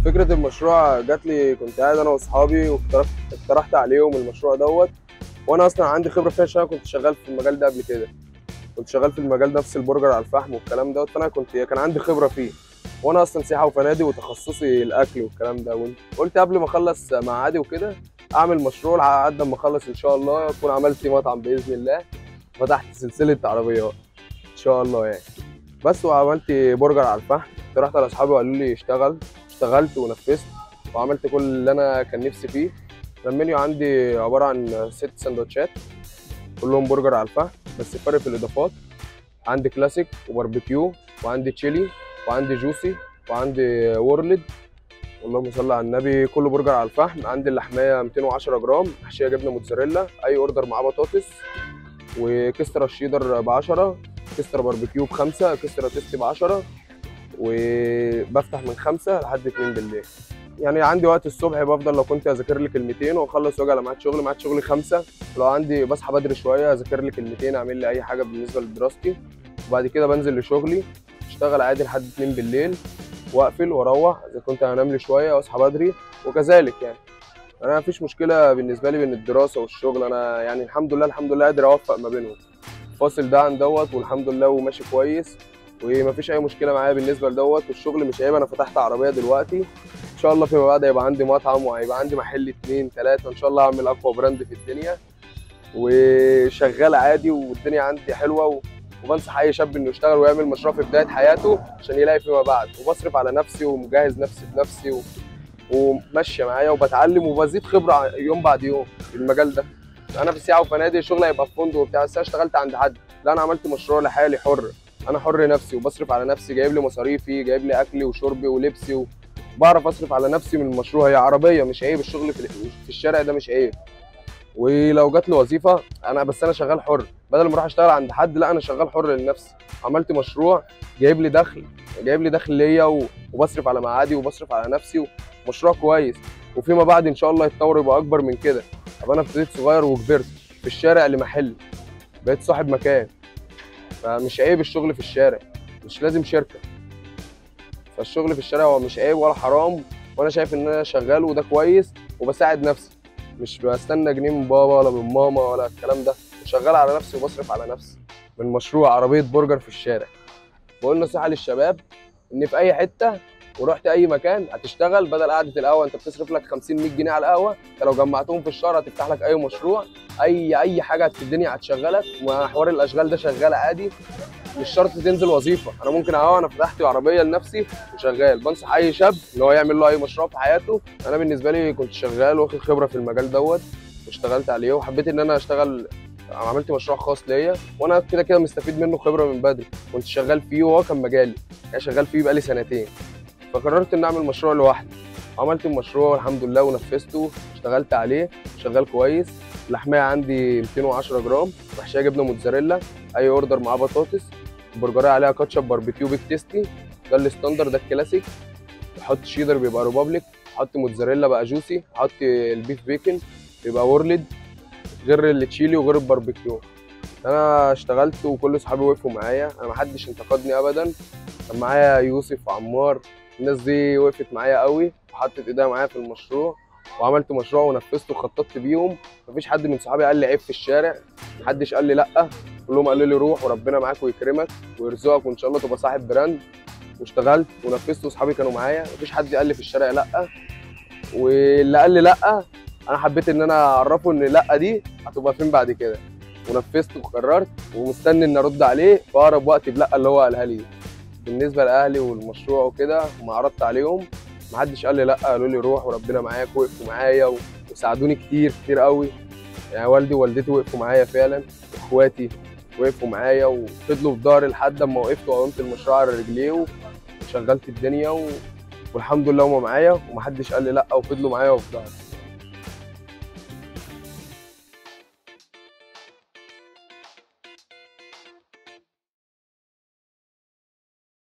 فكره المشروع جات لي كنت قاعد انا واصحابي واقترحت اقترحت عليهم المشروع دوت وانا اصلا عندي خبره فيها عشان أنا كنت شغال في المجال ده قبل كده كنت شغال في المجال ده نفس البرجر على الفحم والكلام دوت فانا كنت كان عندي خبره فيه وانا اصلا سياحه وفنادق وتخصصي الاكل والكلام ده قلت قبل ما اخلص معادي وكده اعمل مشروع لحد ما اخلص ان شاء الله اكون عملت مطعم باذن الله فتحت سلسله عربيات ان شاء الله يعني بس وعملت برجر على الفحم رحت على اصحابي وقالوا لي اشتغل اشتغلت ونفذت وعملت كل اللي انا كان نفسي فيه المنيو عندي عباره عن ست سندوتشات كلهم برجر على الفحم بس الفرق في الاضافات عندي كلاسيك وباربيكيو وعندي تشيلي وعندي جوسي وعندي وورلد اللهم صل على النبي كله برجر على الفحم عندي اللحميه 210 جرام محشيه جبنه موتزاريلا اي اوردر معاه بطاطس وكسترا الشيدر ب 10 كسترا باربيكيو بخمسه كسترا تيستي ب 10 وبفتح من خمسة لحد اتنين بالليل يعني عندي وقت الصبح بفضل لو كنت اذاكر لي كلمتين واخلص واجي على ميعاد شغلي ميعاد شغلي خمسة لو عندي بصحى بدري شويه اذاكر لي كلمتين اعمل لي اي حاجه بالنسبه لدراستي وبعد كده بنزل لشغلي اشتغل عادي لحد اتنين بالليل واقفل واروح اذا كنت هنام لي شويه واصحى بدري وكذلك يعني انا مفيش مشكله بالنسبه لي بين الدراسه والشغل انا يعني الحمد لله الحمد لله قادر اوفق ما بينهم فاصل ده عن دوت والحمد لله وماشي كويس ومفيش اي مشكله معايا بالنسبه لدوت والشغل مش عيب انا فتحت عربيه دلوقتي ان شاء الله فيما بعد هيبقى عندي مطعم وهيبقى عندي محل اتنين تلاته ان شاء الله اعمل اقوى براند في الدنيا وشغال عادي والدنيا عندي حلوه و... وبنصح اي شاب انه يشتغل ويعمل مشروع في بدايه حياته عشان يلاقي فيما بعد وبصرف على نفسي ومجهز نفسي بنفسي و... وماشيه معايا وبتعلم وبزيد خبره يوم بعد يوم في المجال ده انا في السياحه وفنادق الشغل هيبقى في فندق وبتاع بس انا اشتغلت عند حد لا انا عملت مشروع لحالي حر انا حر نفسي وبصرف على نفسي جايب لي مصاريفي جايب لي اكلي وشربي ولبسي وبعرف اصرف على نفسي من المشروع هي عربيه مش عيب الشغل في, في الشارع ده مش عيب ولو جات لي وظيفه انا بس انا شغال حر بدل ما اروح اشتغل عند حد لا انا شغال حر لنفسي عملت مشروع جايب لي دخل جايب لي دخل ليا وبصرف على معادي وبصرف على نفسي ومشروع كويس وفيما بعد ان شاء الله يتطور يبقى اكبر من كده طب انا ابتديت صغير وكبرت في الشارع لمحل بقيت صاحب مكان فمش عيب الشغل في الشارع مش لازم شركه فالشغل في الشارع هو مش عيب ولا حرام وانا شايف ان انا شغال وده كويس وبساعد نفسي مش بستنى جنيه من بابا ولا من ماما ولا الكلام ده شغال على نفسي وبصرف على نفسي من مشروع عربيه برجر في الشارع بقول نصيحه للشباب ان في اي حته ورحت اي مكان هتشتغل بدل قعده القهوه انت بتصرف لك 50 100 جنيه على القهوه انت لو جمعتهم في الشهر هتفتح لك اي مشروع اي اي حاجه في الدنيا هتشغلك وحوار الاشغال ده شغال عادي مش شرط تنزل وظيفه انا ممكن اهو انا فتحت عربيه لنفسي وشغال بنصح اي شاب ان هو يعمل له اي مشروع في حياته انا بالنسبه لي كنت شغال واخد خبره في المجال دوت واشتغلت عليه وحبيت ان انا اشتغل عملت مشروع خاص ليا وانا كده كده مستفيد منه خبره من بدري كنت شغال فيه وهو كان مجالي يعني شغال فيه بقالي سنتين فقررت ان اعمل مشروع لوحدي عملت المشروع والحمد لله ونفذته اشتغلت عليه شغال كويس اللحميه عندي 210 جرام محشيه جبنه موتزاريلا اي اوردر معاه بطاطس البرجريه عليها كاتشب باربيكيو بيك تيستي ده الستاندر ده الكلاسيك بحط شيدر بيبقى روبابليك احط موتزاريلا بقى جوسي احط البيف بيكن بيبقى وورلد غير التشيلي وغير الباربيكيو انا اشتغلت وكل اصحابي وقفوا معايا انا محدش انتقدني ابدا كان معايا يوسف وعمار الناس دي وقفت معايا قوي وحطت ايديها معايا في المشروع وعملت مشروع ونفذته وخططت بيهم مفيش حد من صحابي قال لي عيب في الشارع محدش قال لي لا كلهم قالوا لي روح وربنا معاك ويكرمك ويرزقك وان شاء الله تبقى صاحب براند واشتغلت ونفذت واصحابي كانوا معايا مفيش حد قال لي في الشارع لا واللي قال لي لا انا حبيت ان انا اعرفه ان لا دي هتبقى فين بعد كده ونفذت وقررت ومستني ان ارد عليه في اقرب وقت بلا اللي هو قالها لي بالنسبه لاهلي والمشروع وكده وما عرضت عليهم ما حدش قال لي لا قالوا لي روح وربنا معاك وقفوا معايا وساعدوني كتير كتير قوي يعني والدي ووالدتي وقفوا معايا فعلا واخواتي وقفوا معايا وفضلوا في ظهري لحد ما وقفت وقمت المشروع على رجليه وشغلت الدنيا و... والحمد لله هما معايا ومحدش قال لي لا وفضلوا معايا وفي ظهري